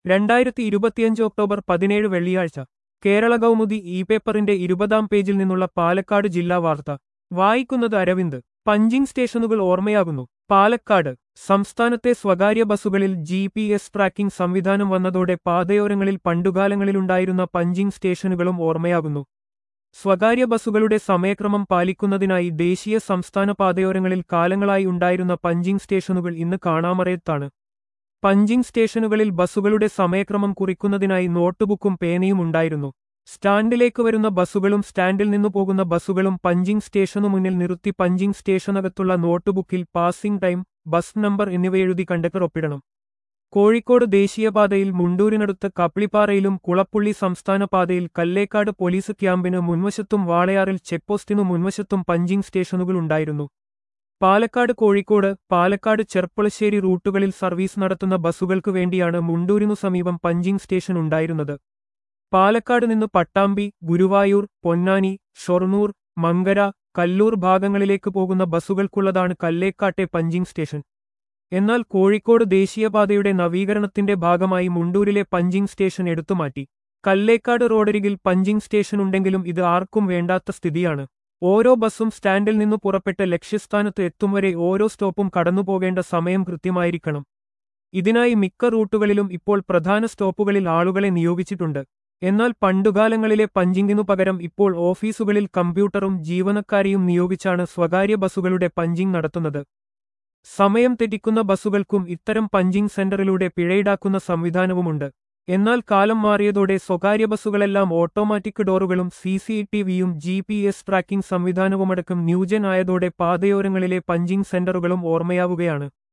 രണ്ടായിരത്തി ഇരുപത്തിയഞ്ച് ഒക്ടോബർ പതിനേഴ് വെള്ളിയാഴ്ച കേരള കൗമുദി ഇ പേപ്പറിന്റെ ഇരുപതാം പേജിൽ നിന്നുള്ള പാലക്കാട് ജില്ലാ വാർത്ത വായിക്കുന്നത് അരവിന്ദ് പഞ്ചിംഗ് സ്റ്റേഷനുകൾ ഓർമ്മയാകുന്നു പാലക്കാട് സംസ്ഥാനത്തെ സ്വകാര്യ ബസ്സുകളിൽ ജി പി എസ് ട്രാക്കിംഗ് സംവിധാനം വന്നതോടെ പാതയോരങ്ങളിൽ പണ്ടുകാലങ്ങളിലുണ്ടായിരുന്ന പഞ്ചിംഗ് സ്റ്റേഷനുകളും ഓർമ്മയാകുന്നു സ്വകാര്യ ബസ്സുകളുടെ സമയക്രമം പാലിക്കുന്നതിനായി ദേശീയ സംസ്ഥാന പാതയോരങ്ങളിൽ കാലങ്ങളായി ഉണ്ടായിരുന്ന പഞ്ചിംഗ് സ്റ്റേഷനുകൾ ഇന്ന് കാണാമറയത്താണ് പഞ്ചിംഗ് സ്റ്റേഷനുകളിൽ ബസ്സുകളുടെ സമയക്രമം കുറിക്കുന്നതിനായി നോട്ടുബുക്കും പേനയും ഉണ്ടായിരുന്നു സ്റ്റാൻഡിലേക്ക് വരുന്ന ബസ്സുകളും സ്റ്റാൻഡിൽ നിന്നു പോകുന്ന ബസ്സുകളും പഞ്ചിംഗ് സ്റ്റേഷനു മുന്നിൽ നിർത്തി പഞ്ചിംഗ് സ്റ്റേഷനകത്തുള്ള നോട്ടുബുക്കിൽ പാസിംഗ് ടൈം ബസ് നമ്പർ എന്നിവയെഴുതി കണ്ടക്ടർ ഒപ്പിടണം കോഴിക്കോട് ദേശീയപാതയിൽ മുണ്ടൂരിനടുത്ത് കപ്ലിപ്പാറയിലും കുളപ്പുള്ളി സംസ്ഥാന പാതയിൽ കല്ലേക്കാട് പോലീസ് ക്യാമ്പിന് മുൻവശത്തും വാളയാറിൽ ചെക്പോസ്റ്റിനു മുൻവശത്തും പഞ്ചിംഗ് സ്റ്റേഷനുകൾ ഉണ്ടായിരുന്നു പാലക്കാട് കോഴിക്കോട് പാലക്കാട് ചെർപ്പുളശ്ശേരി റൂട്ടുകളിൽ സർവീസ് നടത്തുന്ന ബസ്സുകൾക്ക് വേണ്ടിയാണ് മുണ്ടൂരിനു സമീപം പഞ്ചിംഗ് സ്റ്റേഷൻ ഉണ്ടായിരുന്നത് പാലക്കാട് നിന്ന് പട്ടാമ്പി ഗുരുവായൂർ പൊന്നാനി ഷൊർണൂർ മങ്കര കല്ലൂർ ഭാഗങ്ങളിലേക്ക് പോകുന്ന ബസ്സുകൾക്കുള്ളതാണ് കല്ലേക്കാട്ടെ പഞ്ചിംഗ് സ്റ്റേഷൻ എന്നാൽ കോഴിക്കോട് ദേശീയപാതയുടെ നവീകരണത്തിന്റെ ഭാഗമായി മുണ്ടൂരിലെ പഞ്ചിംഗ് സ്റ്റേഷൻ എടുത്തുമാറ്റി കല്ലേക്കാട് റോഡരികിൽ പഞ്ചിംഗ് സ്റ്റേഷൻ ഉണ്ടെങ്കിലും ഇത് ആർക്കും വേണ്ടാത്ത സ്ഥിതിയാണ് ഓരോ ബസ്സും സ്റ്റാൻഡിൽ നിന്ന് പുറപ്പെട്ട് ലക്ഷ്യസ്ഥാനത്ത് എത്തും വരെ ഓരോ സ്റ്റോപ്പും കടന്നുപോകേണ്ട സമയം കൃത്യമായിരിക്കണം ഇതിനായി മിക്ക റൂട്ടുകളിലും ഇപ്പോൾ പ്രധാന സ്റ്റോപ്പുകളിൽ ആളുകളെ നിയോഗിച്ചിട്ടുണ്ട് എന്നാൽ പണ്ടുകാലങ്ങളിലെ പഞ്ചിങ്ങിനു പകരം ഇപ്പോൾ ഓഫീസുകളിൽ കമ്പ്യൂട്ടറും ജീവനക്കാരെയും നിയോഗിച്ചാണ് സ്വകാര്യ ബസ്സുകളുടെ പഞ്ചിങ് നടത്തുന്നത് സമയം തെറ്റിക്കുന്ന ബസ്സുകൾക്കും ഇത്തരം പഞ്ചിങ് സെന്ററിലൂടെ പിഴയിടാക്കുന്ന സംവിധാനവുമുണ്ട് എന്നാൽ കാലം മാറിയതോടെ സ്വകാര്യ ബസ്സുകളെല്ലാം ഓട്ടോമാറ്റിക് ഡോറുകളും സി സി ടി വിയും ജി പി എസ് ട്രാക്കിംഗ് സംവിധാനവുമടക്കം ന്യൂജൻ ആയതോടെ പാതയോരങ്ങളിലെ പഞ്ചിങ് സെന്ററുകളും ഓർമ്മയാവുകയാണ്